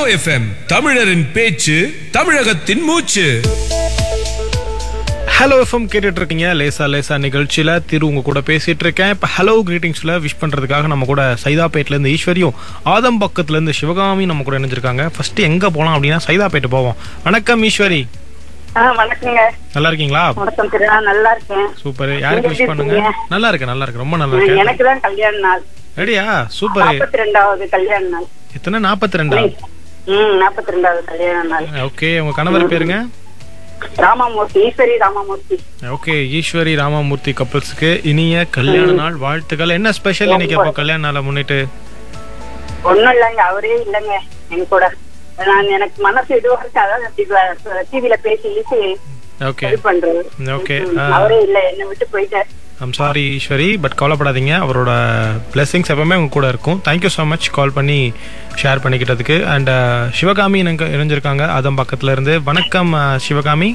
FM தமிழரின் பேச்சு தமிழகத்தின் மூச்சு ஹலோ எஃப்எம் கேட்டுட்டு இருக்கீங்க லேசா லேசா நிகழ்ச்சியில திரு உங்க கூட பேசிட்டு இருக்கேன் இப்போ ஹலோ கிரீட்டிங்ஸ்ல விஷ் பண்றதுக்காக நம்ம கூட சைதாப்பேட்ல இருந்து ஈஸ்வரியும் ஆதம்பக்கத்துல இருந்து சிவகாமி நம்ம கூட இணைஞ்சிருக்காங்க ஃபர்ஸ்ட் எங்க போலாம் அப்படின்னா சைதாப்பேட்டு போவோம் வணக்கம் ஈஸ்வரி ஆ வணக்கங்க நல்லா இருக்கீங்களா வணக்கம் திரு நான் நல்லா இருக்கேன் சூப்பர் யாருக்கு விஷ் பண்ணுங்க நல்லா இருக்கு நல்லா இருக்கு ரொம்ப நல்லா இருக்கு எனக்கு தான் கல்யாண நாள் ரெடியா சூப்பர் நாற்பத்தி ரெண்டாவது கல்யாண நாள் எத்தனை நாற்பத்தி ரெண்டா ம் நாற்பத்தி ரெண்டாவது கல்யாண நாள் ஓகே உங்க கணவர் பேருங்க ராமாமூர்த்தி ஈஸ்வரி ராமாமூர்த்தி ஓகே ஈஸ்வரி ராமமூர்த்தி கப்பல்ஸ்க்கு இனிய கல்யாண நாள் வாழ்த்துக்கள் என்ன ஸ்பெஷல் இன்னைக்கு அப்போ கல்யாண நாளை முன்னிட்டு ஒண்ணும் இல்லைங்க அவரே இல்லைங்க எங்க கூட நான் எனக்கு மனசு இதுவா இருக்கு அதான் டிவில பேசி ஈசி ஓகே இது பண்றது ஓகே ம், அவரே இல்ல என்னை விட்டு போயிட்டார் ஐம் சாரி ஈஸ்வரி பட் கவலைப்படாதீங்க அவரோட பிளெஸிங்ஸ் எப்பவுமே உங்க கூட இருக்கும் தேங்க்யூ ஸோ மச் கால் பண்ணி ஷேர் பண்ணிக்கிட்டதுக்கு அண்ட் சிவகாமி எனக்கு இணைஞ்சிருக்காங்க அதன் பக்கத்துல இருந்து வணக்கம் அஹ், சிவகாமி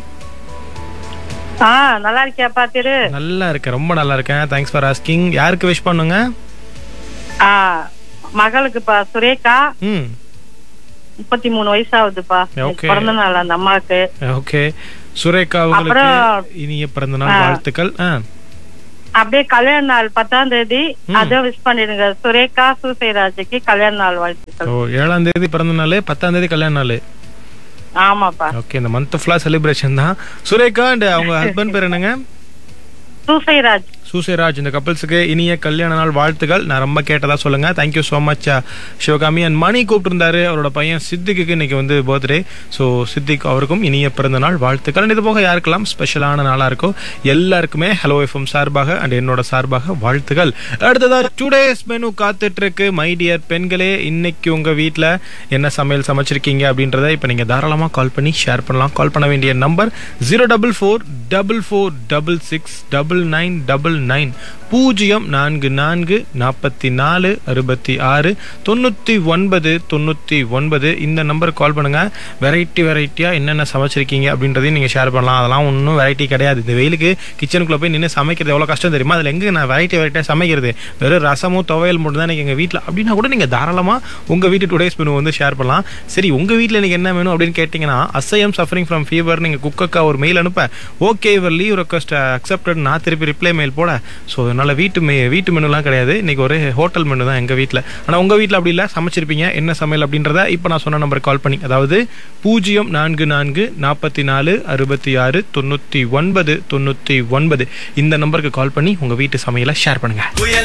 ஆ நல்லா இருக்கியாப்பா திரு நல்லா இருக்கேன் ரொம்ப நல்லா இருக்கேன் தேங்க்ஸ் ஃபார் ஆஸ்கிங் யாருக்கு விஷ் பண்ணுங்க ஆ மகளுக்குப்பா சுரேகா ம் முப்பத்தி மூணு வயசு ஆகுதுப்பா Okay. பிறந்த நாள் அந்த அம்மாவுக்கு ஓகே சுரேகா அவங்களுக்கு அப்புறம், இனிய பிறந்த நாள் வாழ்த்துக்கள் ஆ அப்படியே கல்யாண நாள் பத்தாம் தேதி அதை விஷ் பண்ணிடுங்க சுரேகா சூசைராஜுக்கு கல்யாண நாள் வாழ்த்துக்கள் ஓ ஏழாம் தேதி பிறந்த நாள் பத்தாம் தேதி கல்யாண நாள் ஆமாப்பா ஓகே இந்த மந்த் ஃபுல்லாக செலிப்ரேஷன் தான் சுரேகா அண்ட் அவங்க ஹஸ்பண்ட் பேர் என்னங்க சூசைராஜ் சூசேராஜ் இந்த கப்பல்ஸுக்கு இனிய கல்யாண நாள் வாழ்த்துக்கள் நான் ரொம்ப கேட்டதா சொல்லுங்க thank you so much Sivakami and Mani கூப்பிட்டுருந்தாரு அவரோட பையன் சித்திக்கு இன்னைக்கு வந்து பர்த்டே ஸோ சித்திக் அவருக்கும் இனிய பிறந்த நாள் வாழ்த்துக்கள் And இது போக யாருக்கெல்லாம் ஸ்பெஷலான நாளா இருக்கோ எல்லாருக்குமே ஹலோ எஃப்எம் சார்பாக அண்ட் என்னோட சார்பாக வாழ்த்துக்கள் அடுத்ததா டுடேஸ் மெனு காத்துட்டு இருக்கு மை டியர் பெண்களே இன்னைக்கு உங்க வீட்டில் என்ன சமையல் சமைச்சிருக்கீங்க அப்படின்றத இப்போ நீங்க தாராளமாக கால் பண்ணி ஷேர் பண்ணலாம் கால் பண்ண வேண்டிய number zero double four double four double six double nine double nine பூஜ்ஜியம் நான்கு நான்கு நாற்பத்தி நாலு அறுபத்தி ஆறு தொண்ணூற்றி ஒன்பது தொண்ணூற்றி ஒன்பது இந்த நம்பருக்கு கால் பண்ணுங்க வெரைட்டி வெரைட்டியாக என்னென்ன சமைச்சிருக்கீங்க அப்படின்றதையும் நீங்கள் ஷேர் பண்ணலாம் அதெல்லாம் ஒன்றும் வெரைட்டி கிடையாது இந்த வெயிலுக்கு கிச்சனுக்குள்ளே போய் நின்று சமைக்கிறது எவ்வளோ கஷ்டம் தெரியுமா அதில் எங்கே நான் வெரைட்டி வெரைட்டியாக சமைக்கிறது வெறும் ரசமும் துவையல் மட்டும் தான் எங்கள் வீட்டில் அப்படின்னா கூட நீங்கள் தாராளமாக உங்கள் வீட்டு டுடேஸ் மெனு வந்து ஷேர் பண்ணலாம் சரி உங்கள் வீட்டில் எனக்கு என்ன வேணும் அப்படின்னு கேட்டிங்கன்னா அசையம் சஃபரிங் ஃப்ரம் ஃபீவர் நீங்கள் குக்கக்கா ஒரு மெயில் அனுப்ப ஓகே இவர் லீவ் ரெக்வஸ்ட் அக்செப்டட் நான் திருப்பி ரிப்ளை மெயில் போட ஸோ அதனால் வீட்டு மெ வீட்டு மெனுலாம் கிடையாது இன்றைக்கி ஒரு ஹோட்டல் மெனு தான் எங்கள் வீட்டில் ஆனால் உங்கள் வீட்டில் அப்படி இல்லை சமைச்சிருப்பீங்க என்ன சமையல் அப்படின்றத இப்போ நான் சொன்ன நம்பருக்கு கால் பண்ணி அதாவது பூஜ்ஜியம் நான்கு நான்கு நாற்பத்தி நாலு அறுபத்தி ஆறு தொண்ணூற்றி ஒன்பது தொண்ணூற்றி ஒன்பது இந்த நம்பருக்கு கால் பண்ணி உங்கள் வீட்டு சமையலை ஷேர் பண்ணுங்கள்